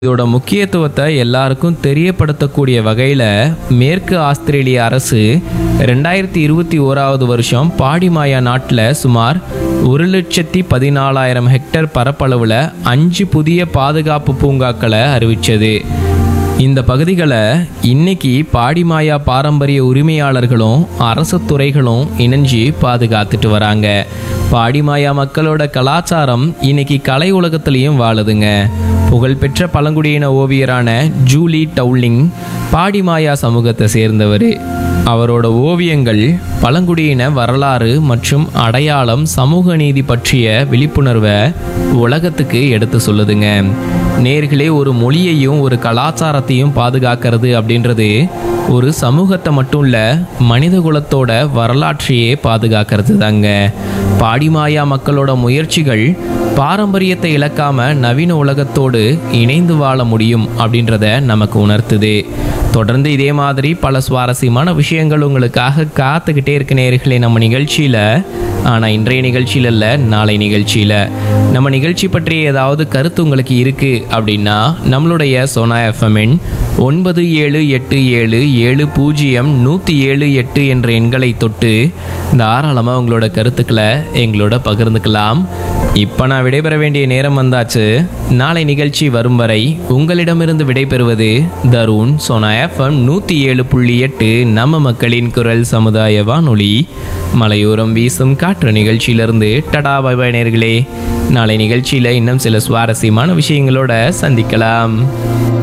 இதோட முக்கியத்துவத்தை எல்லாருக்கும் தெரியப்படுத்தக்கூடிய வகையில் மேற்கு ஆஸ்திரேலிய அரசு ரெண்டாயிரத்தி இருபத்தி ஓராவது வருஷம் பாடிமாயா நாட்டில் சுமார் ஒரு லட்சத்தி பதினாலாயிரம் ஹெக்டேர் பரப்பளவில் அஞ்சு புதிய பாதுகாப்பு பூங்காக்களை அறிவிச்சது இந்த பகுதிகளை இன்னைக்கு பாடிமாயா பாரம்பரிய உரிமையாளர்களும் அரசு துறைகளும் இணைஞ்சு பாதுகாத்துட்டு வராங்க பாடிமாயா மக்களோட கலாச்சாரம் இன்னைக்கு கலை உலகத்திலையும் வாழுதுங்க புகழ்பெற்ற பழங்குடியின ஓவியரான ஜூலி டவுலிங் பாடிமாயா சமூகத்தை சேர்ந்தவர் அவரோட ஓவியங்கள் பழங்குடியின வரலாறு மற்றும் அடையாளம் சமூக நீதி பற்றிய விழிப்புணர்வை உலகத்துக்கு எடுத்து சொல்லுதுங்க நேர்களே ஒரு மொழியையும் ஒரு கலாச்சாரத்தையும் பாதுகாக்கிறது அப்படின்றது ஒரு சமூகத்தை மட்டும் இல்ல மனித குலத்தோட வரலாற்றையே பாதுகாக்கிறது தாங்க பாடிமாயா மக்களோட முயற்சிகள் பாரம்பரியத்தை இழக்காம நவீன உலகத்தோடு இணைந்து வாழ முடியும் அப்படின்றத நமக்கு உணர்த்துது தொடர்ந்து இதே மாதிரி பல சுவாரஸ்யமான விஷயங்கள் உங்களுக்காக காத்துக்கிட்டே இருக்க நேர்களே நம்ம நிகழ்ச்சியில் ஆனால் இன்றைய நிகழ்ச்சியில் இல்லை நாளை நிகழ்ச்சியில் நம்ம நிகழ்ச்சி பற்றிய ஏதாவது கருத்து உங்களுக்கு இருக்குது அப்படின்னா நம்மளுடைய சோனா எஃப்எம்மின் ஒன்பது ஏழு எட்டு ஏழு ஏழு பூஜ்ஜியம் நூற்றி ஏழு எட்டு என்ற எண்களை தொட்டு தாராளமாக உங்களோட கருத்துக்களை எங்களோட பகிர்ந்துக்கலாம் இப்போ நான் விடைபெற வேண்டிய நேரம் வந்தாச்சு நாளை நிகழ்ச்சி வரும் வரை உங்களிடமிருந்து விடைபெறுவது தருண் சோனா எஃப்எம் நூற்றி ஏழு புள்ளி எட்டு நம்ம மக்களின் குரல் சமுதாய வானொலி மலையோரம் வீசும் காற்று நிகழ்ச்சியிலிருந்து டடா பை பை நேர்களே நாளை நிகழ்ச்சியில் இன்னும் சில சுவாரஸ்யமான விஷயங்களோட சந்திக்கலாம்